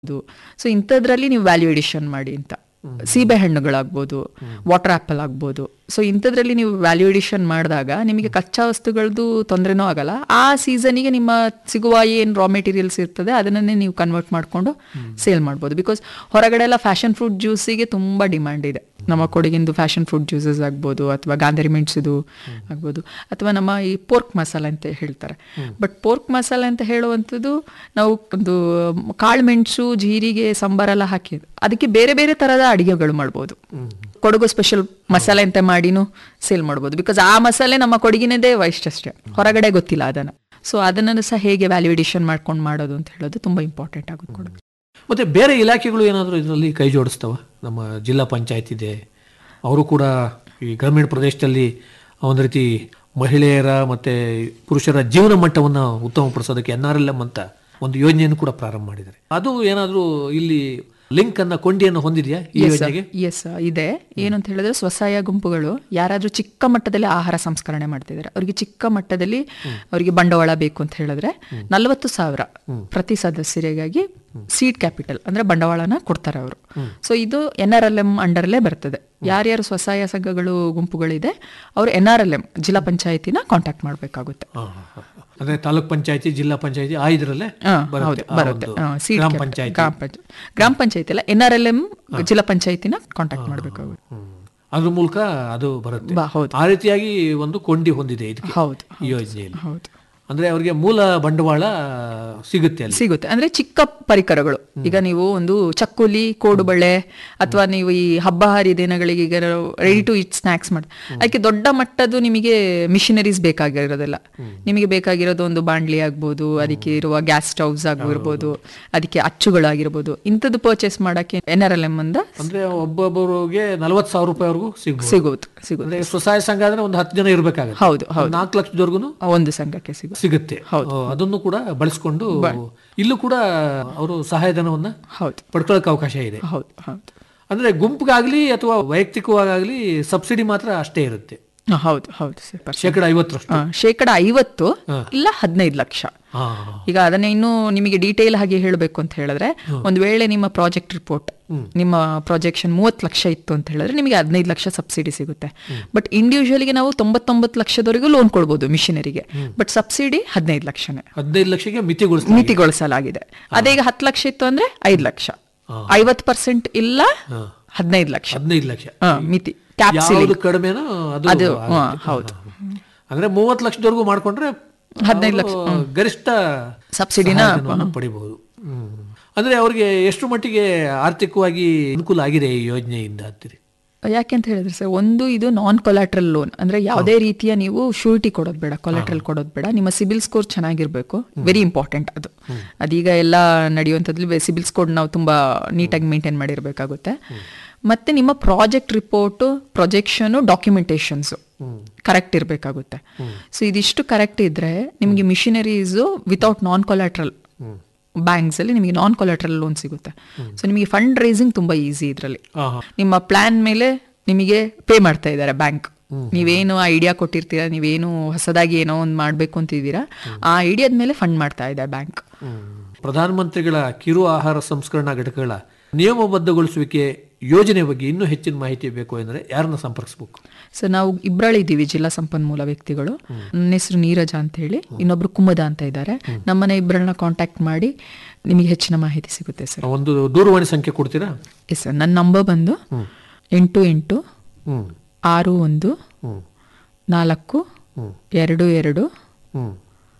So ಇಂಥದ್ರಲ್ಲಿ ನೀವು value addition ಮಾಡಿ ಅಂತ ಸೀಬೆ ಹಣ್ಣುಗಳಾಗ್ಬೋದು ವಾಟರ್ ಆಪಲ್ ಆಗ್ಬೋದು ಸೊ ಇಂಥದ್ರಲ್ಲಿ ನೀವು ವ್ಯಾಲ್ಯೂ ಎಡಿಷನ್ ಮಾಡಿದಾಗ ನಿಮಗೆ ಕಚ್ಚಾ ವಸ್ತುಗಳದ್ದು ತೊಂದರೆನೂ ಆಗಲ್ಲ ಆ ಸೀಸನಿಗೆ ನಿಮ್ಮ ಸಿಗುವ ಏನು ರಾ ಮೆಟೀರಿಯಲ್ಸ್ ಇರ್ತದೆ ಅದನ್ನೇ ನೀವು ಕನ್ವರ್ಟ್ ಮಾಡಿಕೊಂಡು ಸೇಲ್ ಮಾಡ್ಬೋದು ಬಿಕಾಸ್ ಹೊರಗಡೆ ಎಲ್ಲ ಫ್ಯಾಷನ್ ಫ್ರೂಟ್ ಜ್ಯೂಸಿಗೆ ತುಂಬ ಡಿಮ್ಯಾಂಡ್ ಇದೆ ನಮ್ಮ ಕೊಡಗಿಂದು ಫ್ಯಾಷನ್ ಫ್ರೂಟ್ ಜ್ಯೂಸಸ್ ಆಗ್ಬೋದು ಅಥವಾ ಗಾಂಧಾರಿ ಮೆಣಸಿದು ಆಗ್ಬೋದು ಅಥವಾ ನಮ್ಮ ಈ ಪೋರ್ಕ್ ಮಸಾಲೆ ಅಂತ ಹೇಳ್ತಾರೆ ಬಟ್ ಪೋರ್ಕ್ ಮಸಾಲೆ ಅಂತ ಹೇಳುವಂಥದ್ದು ನಾವು ಒಂದು ಕಾಳು ಮೆಣಸು ಜೀರಿಗೆ ಸಾಂಬಾರೆಲ್ಲ ಹಾಕಿ ಅದಕ್ಕೆ ಬೇರೆ ಬೇರೆ ಥರದ ಅಡಿಗೆಗಳು ಮಾಡ್ಬೋದು ಕೊಡಗು ಸ್ಪೆಷಲ್ ಮಸಾಲೆ ಅಂತ ಮಾಡಿನೂ ಸೇಲ್ ಮಾಡ್ಬೋದು ಬಿಕಾಸ್ ಆ ಮಸಾಲೆ ನಮ್ಮ ಕೊಡಗಿನದೇ ವೈಶಿಷ್ಟ್ಯ ಹೊರಗಡೆ ಗೊತ್ತಿಲ್ಲ ಅದನ್ನು ಸೊ ಅದನ್ನು ಸಹ ಹೇಗೆ ವ್ಯಾಲ್ಯೂ ಎಡಿಷನ್ ಮಾಡ್ಕೊಂಡು ಮಾಡೋದು ಅಂತ ಹೇಳೋದು ತುಂಬ ಇಂಪಾರ್ಟೆಂಟ್ ಆಗುತ್ತೆ ಕೊಡಗು ಮತ್ತೆ ಬೇರೆ ಇಲಾಖೆಗಳು ಏನಾದರೂ ಇದರಲ್ಲಿ ಕೈ ಜೋಡಿಸ್ತವ ನಮ್ಮ ಜಿಲ್ಲಾ ಪಂಚಾಯತ್ ಇದೆ ಅವರು ಕೂಡ ಈ ಗ್ರಾಮೀಣ ಪ್ರದೇಶದಲ್ಲಿ ಒಂದು ರೀತಿ ಮಹಿಳೆಯರ ಮತ್ತೆ ಪುರುಷರ ಜೀವನ ಮಟ್ಟವನ್ನು ಉತ್ತಮಪಡಿಸೋದಕ್ಕೆ ಎನ್ ಆರ್ ಎಲ್ ಎಂ ಅಂತ ಒಂದು ಯೋಜನೆಯನ್ನು ಕೂಡ ಪ್ರಾರಂಭ ಮಾಡಿದ್ದಾರೆ ಅದು ಏನಾದರೂ ಇಲ್ಲಿ ಲಿಂಕ್ ಅನ್ನ ಕೊಂಡಿಯನ್ನು ಹೊಂದಿದೆಯಾ ಈ ಯೋಜನೆಗೆ ಎಸ್ ಇದೆ ಏನು ಅಂತ ಹೇಳಿದ್ರೆ ಸ್ವಸಹಾಯ ಗುಂಪುಗಳು ಯಾರಾದ್ರೂ ಚಿಕ್ಕ ಮಟ್ಟದಲ್ಲಿ ಆಹಾರ ಸಂಸ್ಕರಣೆ ಮಾಡ್ತಿದ್ದಾರೆ ಅವರಿಗೆ ಚಿಕ್ಕ ಮಟ್ಟದಲ್ಲಿ ಅವರಿಗೆ ಬಂಡವಾಳ ಬೇಕು ಅಂತ ಹೇಳಿದ್ರೆ ನಲವತ್ತು ಸಾವಿರ ಪ್ರತಿ ಸದಸ್ಯರಿಗಾಗಿ ಸೀಡ್ ಕ್ಯಾಪಿಟಲ್ ಅಂದ್ರೆ ಬಂಡವಾಳನ ಕೊಡ್ತಾರೆ ಅವರು ಸೊ ಇದು ಎನ್ ಆರ್ ಎಲ್ ಎಂ ಅಂಡರ್ಲೇ ಬರ್ತದೆ ಯಾರ್ಯಾರು ಸ್ವಸಹಾಯ ಸಂಘಗಳು ಗುಂಪುಗಳಿದೆ ಅವರು ಎನ್ ಆರ್ ಎಲ್ ಎಂ ಜಿಲ್ಲಾ ಪಂಚಾಯತಿನ ಕಾಂಟ್ಯಾಕ್ಟ್ ಮಾಡಬೇಕಾಗುತ್ತೆ ಹಾ, ಹಾ, ಹಾ. ಅಂದ್ರೆ ತಾಲೂಕ್ ಪಂಚಾಯತಿ ಜಿಲ್ಲಾ ಪಂಚಾಯತಿ ಆ ಇದರಲ್ಲೇ ಹಾ, ಬರುತ್ತೆ ಹೌದು ಆ ಬರುತ್ತೆ ಒಂದು ಹಾ, seed ಗ್ರಾಮ capital. ಪಂಚಾಯತಿ ಗ್ರಾಮ ಪಂಚಾಯತ್ ಗ್ರಾಮ ಪಂಚಾಯತಿ ಅಲ್ಲ ಎನ್ ಆರ್ ಎಲ್ ಎಂ ಜಿಲ್ಲಾ ಪಂಚಾಯತಿನ ಕಾಂಟ್ಯಾಕ್ಟ್ ಮಾಡಬೇಕಾಗುತ್ತೆ ಹ್ಮ್. ಅದ್ರ ಮೂಲಕ ಅದು ಬರುತ್ತೆ ಬಾ ಹೌದು ಆ ರೀತಿಯಾಗಿ ಒಂದು ಕೊಂಡಿ ಹೊಂದಿದೆ ಇದಕ್ಕೆ ಹೌದು ಈ ಯೋಜನೆಯಲ್ಲಿ ಹೌದು ಅಂದ್ರೆ ಅವರಿಗೆ ಮೂಲ ಬಂಡವಾಳ ಸಿಗುತ್ತೆ ಅಲ್ಲಿ ಸಿಗುತ್ತೆ ಅಂದ್ರೆ ಚಿಕ್ಕ ಪರಿಕರಗಳು ಈಗ ನೀವು ಒಂದು ಚಕ್ಕುಲಿ ಕೋಡುಬಳೆ ಅಥವಾ ನೀವು ಈ ಹಬ್ಬ ಹರಿದಿನಗಳಿಗೆ ಈಗ ರೆಡಿ ಟು ಇಟ್ ಸ್ನಾಕ್ಸ್ ಮಾಡಿ ಅದಕ್ಕೆ ದೊಡ್ಡ ಮಟ್ಟದ್ದು ನಿಮಗೆ ಮಿಷಿನರೀಸ್ ಬೇಕಾಗಿರೋದಿಲ್ಲ ನಿಮಗೆ ಬೇಕಾಗಿರೋದು ಒಂದು ಬಾಂಡ್ಲಿ ಆಗ್ಬೋದು ಅದಕ್ಕೆ ಇರುವ ಗ್ಯಾಸ್ ಸ್ಟವ್ಸ್ ಆಗಿರ್ಬೋದು ಅದಕ್ಕೆ ಅಚ್ಚುಗಳಾಗಿರ್ಬೋದು ಇಂಥದ್ದು ಪರ್ಚೇಸ್ ಮಾಡಕ್ಕೆ ಎನ್ ಆರ್ ಎಲ್ ಎಂ ಅಂದ ಅಂದ್ರೆ ಒಬ್ಬೊಬ್ಬರಿಗೆ ನಲವತ್ತು ಸಾವಿರ ರೂಪಾಯಿವರೆಗೂ ಸಿಗ್ಬೋದು ಸಿಗೋದು ಸಿಗೋದು ಅಂದ್ರೆ ಸ್ವಸಹಾಯ ಸಂಘ ಅಂದ್ರೆ ಒಂದು ಹತ್ತು ಜನ ಇರ್ಬೇಕಾಗುತ್ತೆ ಹೌದು ಹೌದು ನಾಲ್ಕು ಲಕ್ಷದವರೆಗೂ ಒಂದು ಸಂಘಕ್ಕೆ ಸಿಗೋದು ಸಿಗುತ್ತೆ ಆ, ಅದನ್ನು ಕೂಡ ಬಳಸ್ಕೊಂಡು ಇಲ್ಲೂ ಕೂಡ ಅವರು ಸಹಾಯಧನವನ್ನ ಹೌದು ಪಡ್ಕೊಳ್ಳೋಕೆ ಅವಕಾಶ ಇದೆ ಹೌದು ಹೌದು ಅಂದ್ರೆ ಗುಂಪಿಗಾಗ್ಲಿ ಅಥವಾ ವೈಯಕ್ತಿಕವಾಗಲಿ ಸಬ್ಸಿಡಿ ಮಾತ್ರ ಅಷ್ಟೇ ಇರುತ್ತೆ ಹ, ಹೌದು ಹೌದು ಸರ್ ಶೇಕಡ ಐವತ್ತರಷ್ಟು ಶೇಕಡ ಐವತ್ತು ಇಲ್ಲ ಹದಿನೈದು ಲಕ್ಷ ಹಾ ಈಗ ಅದನ್ನ ಇನ್ನೂ ನಿಮಗೆ ಡೀಟೇಲ್ ಆಗಿ ಹೇಳಬೇಕು ಅಂತ ಹೇಳಿದ್ರೆ ಒಂದು ವೇಳೆ ನಿಮ್ಮ ಪ್ರಾಜೆಕ್ಟ್ ರಿಪೋರ್ಟ್ ನಿಮ್ಮ ಪ್ರಾಜೆಕ್ಷನ್ ಮೂವತ್ತು ಲಕ್ಷ ಇತ್ತು ಅಂತ ಹೇಳಿದ್ರೆ ನಿಮಗೆ ಹದಿನೈದು ಲಕ್ಷ ಸಬ್ಸಿಡಿ ಸಿಗುತ್ತೆ ಬಟ್ ಇಂಡಿವಿಜುವಲ್ಗೆ ನಾವು ತೊಂಬತ್ತೊಂಬತ್ತು ಲಕ್ಷದವರೆಗೂ ಲೋನ್ ಕೊಡ್ಬೋದು ಮಿಷನರಿಗೆ ಬಟ್ ಸಬ್ಸಿಡಿ ಹದಿನೈದು ಲಕ್ಷನೇ ಹದಿನೈದು ಲಕ್ಷಕ್ಕೆ ಮಿತಿಗೊಳಿಸ್ತಾರೆ ಮಿತಿಗೊಳಿಸಲಾಗಿದೆ ಅದೇ ಈಗ ಹತ್ತು ಲಕ್ಷ ಇತ್ತು ಅಂದ್ರೆ ಐದು ಲಕ್ಷ ಐವತ್ತು ಪರ್ಸೆಂಟ್ ಇಲ್ಲ ಹದಿನೈದು ಲಕ್ಷ ಹದಿನೈದು ಲಕ್ಷ ಹ, ಮಿತಿ ಕ್ಯಾಪ್ ಯಾವುದು ಕಡಿಮೆನೋ ಅದು ಅದು, ಆಗುತ್ತೆ. ಹಾ, ಹೌದು. ಅಂದ್ರೆ ಮೂವತ್ತು ಲಕ್ಷದವರೆಗೂ ಮಾಡ್ಕೊಂಡ್ರೆ ಹದಿನೈದು ಅವರು ಲಕ್ಷ, ಗರಿಷ್ಠ ಸಬ್ಸಿಡಿನ ಸಹಾಯಧನವನ್ನು ಪಡಿಬಹುದು ಹ್ಮ್. ಅಂದ್ರೆ ಅವ್ರಿಗೆ ಎಷ್ಟು ಮಟ್ಟಿಗೆ ಆರ್ಥಿಕವಾಗಿ ಅನುಕೂಲ ಆಗಿದೆ ಈ ಯೋಜನೆಯಿಂದ ಅಂತೀರಿ ಯಾಕೆ ಅಂತ ಹೇಳಿದ್ರೆ ಸರ್ ಒಂದು ಇದು ನಾನ್ ಕೊಲಾಟ್ರಲ್ ಲೋನ್ ಅಂದ್ರೆ ಯಾವುದೇ ರೀತಿಯ ನೀವು ಶೂರಿಟಿ ಕೊಡೋದು ಬೇಡ ಕೊಲಾಟ್ರಲ್ ಕೊಡೋದು ಬೇಡ ನಿಮ್ಮ ಸಿಬಿಲ್ ಸ್ಕೋರ್ ಚೆನ್ನಾಗಿರ್ಬೇಕು ವೆರಿ ಇಂಪಾರ್ಟೆಂಟ್ ಅದು ಅದೀಗ ಎಲ್ಲ ನಡೆಯುವಂಥದ್ರಲ್ಲಿ ಸಿಬಿಲ್ ಸ್ಕೋರ್ ನಾವು ತುಂಬಾ ನೀಟಾಗಿ ಮೇಂಟೈನ್ ಮಾಡಿರ್ಬೇಕಾಗುತ್ತೆ ಮತ್ತೆ ನಿಮ್ಮ project report projection documentations correct ಇರಬೇಕಾಗುತ್ತೆ ಸೊ ಇದಿಷ್ಟು ಕರೆಕ್ಟ್ ಇದ್ರೆ ನಿಮಗೆ machineries without non collateral banks ಅಲ್ಲಿ ನಿಮಗೆ ನಾನ್ ಕೊಲಾಟ್ರಲ್ ಲೋನ್ ಸಿಗುತ್ತೆ ಸೊ ನಿಮಗೆ ಫಂಡ್ ರೈಸಿಂಗ್ ತುಂಬಾ ಈಸಿ ಇದರಲ್ಲಿ ಹಾ, ಹಾ. ನಿಮ್ಮ ಪ್ಲಾನ್ ಮೇಲೆ ನಿಮಗೆ ಪೇ ಮಾಡ್ತಾ ಇದ್ದಾರೆ ಬ್ಯಾಂಕ್ ನೀವೇನು ಐಡಿಯಾ ಕೊಟ್ಟಿರ್ತೀರಾ ನೀವೇನು ಹೊಸದಾಗಿ ಏನೋ ಒಂದು ಮಾಡಬೇಕು ಅಂತಿದ್ದೀರಾ ಆ ಐಡಿಯಾದ ಮೇಲೆ ಫಂಡ್ ಮಾಡ್ತಾ ಇದೆ ಬ್ಯಾಂಕ್ ಪ್ರಧಾನಮಂತ್ರಿಗಳ ಕಿರು ಆಹಾರ ಸಂಸ್ಕರಣಾ ಘಟಕಗಳ ನಿಯಮಬದ್ಧಗೊಳಿಸುವಿಕೆ ಯೋಜನೆ ಬಗ್ಗೆ ಇನ್ನೂ ಹೆಚ್ಚಿನ ಮಾಹಿತಿ ಬೇಕು ಎಂದರೆ ಯಾರನ್ನ ಸಂಪರ್ಕಿಸಬೇಕು ಸೊ ನಾವು ಇಬ್ಬರಳಿದ್ದೀವಿ ಜಿಲ್ಲಾ ಸಂಪನ್ಮೂಲ ವ್ಯಕ್ತಿಗಳು ನನ್ನ ಹೆಸರು ನೀರಜ ಅಂತ ಹೇಳಿ ಇನ್ನೊಬ್ರು ಕುಮದ ಅಂತ ಇದ್ದಾರೆ ನಮ್ಮನೆ ಇಬ್ಬರನ್ನ ಕಾಂಟ್ಯಾಕ್ಟ್ ಮಾಡಿ ನಿಮಗೆ ಹೆಚ್ಚಿನ ಮಾಹಿತಿ ಸಿಗುತ್ತೆ ಸರ್ ಒಂದು ದೂರವಾಣಿ ಸಂಖ್ಯೆ ಕೊಡ್ತೀರಾ ಎಸ್ ಸರ್ ನನ್ನ ನಂಬರ್ ಬಂದು ಎಂಟು ಎಂಟು ಹ್ಮ್ ಆರು ಒಂದು ಹ್ಮ್ ನಾಲ್ಕು ಹ್ಮ್ ಎರಡು ಎರಡು ಹ್ಮ್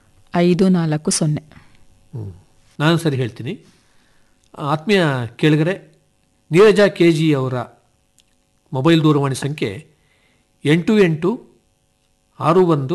ಐದು ನಾಲ್ಕು ಸೊನ್ನೆ ಹ್ಮ್. ನಾನು ಸರಿ ಹೇಳ್ತೀನಿ ಆತ್ಮೀಯ ಕೇಳಿಗರೆ ನೀರಜ ಕೆ ಜಿ ಅವರ ಮೊಬೈಲ್ ದೂರವಾಣಿ ಸಂಖ್ಯೆ ಎಂಟು ಎಂಟು ಆರು ಒಂದು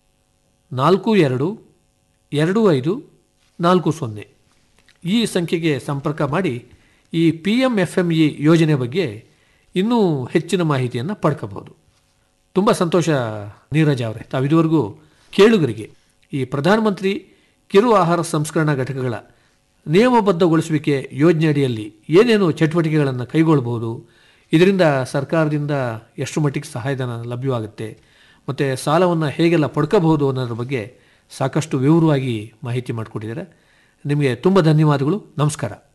ನಾಲ್ಕು ಎರಡು ಎರಡು ಐದು ನಾಲ್ಕು ಸೊನ್ನೆ ಈ ಸಂಖ್ಯೆಗೆ ಸಂಪರ್ಕ ಮಾಡಿ ಈ P M F M E ಯೋಜನೆ ಬಗ್ಗೆ ಇನ್ನೂ ಹೆಚ್ಚಿನ ಮಾಹಿತಿಯನ್ನು ಪಡ್ಕೋಬಹುದು ತುಂಬ ಸಂತೋಷ ನೀರಜ್ ಅವರೇ ತಾವು ಇದುವರೆಗೂ ಕೇಳುಗರಿಗೆ ಈ ಪ್ರಧಾನಮಂತ್ರಿ ಕಿರು ಆಹಾರ ಸಂಸ್ಕರಣಾ ಘಟಕಗಳ ನಿಯಮಬದ್ಧಗೊಳಿಸುವಿಕೆ ಯೋಜನೆ ಅಡಿಯಲ್ಲಿ ಏನೇನು ಚಟುವಟಿಕೆಗಳನ್ನು ಕೈಗೊಳ್ಳಬಹುದು ಇದರಿಂದ ಸರ್ಕಾರದಿಂದ ಎಷ್ಟು ಮಟ್ಟಿಗೆ ಸಹಾಯಧನ ಲಭ್ಯವಾಗುತ್ತೆ ಮತ್ತು ಸಾಲವನ್ನು ಹೇಗೆಲ್ಲ ಪಡ್ಕೋಬಹುದು ಅನ್ನೋದ್ರ ಬಗ್ಗೆ ಸಾಕಷ್ಟು ವಿವರವಾಗಿ ಮಾಹಿತಿ ಮಾಡಿಕೊಟ್ಟಿದ್ದಾರೆ ನಿಮಗೆ ತುಂಬ ಧನ್ಯವಾದಗಳು ನಮಸ್ಕಾರ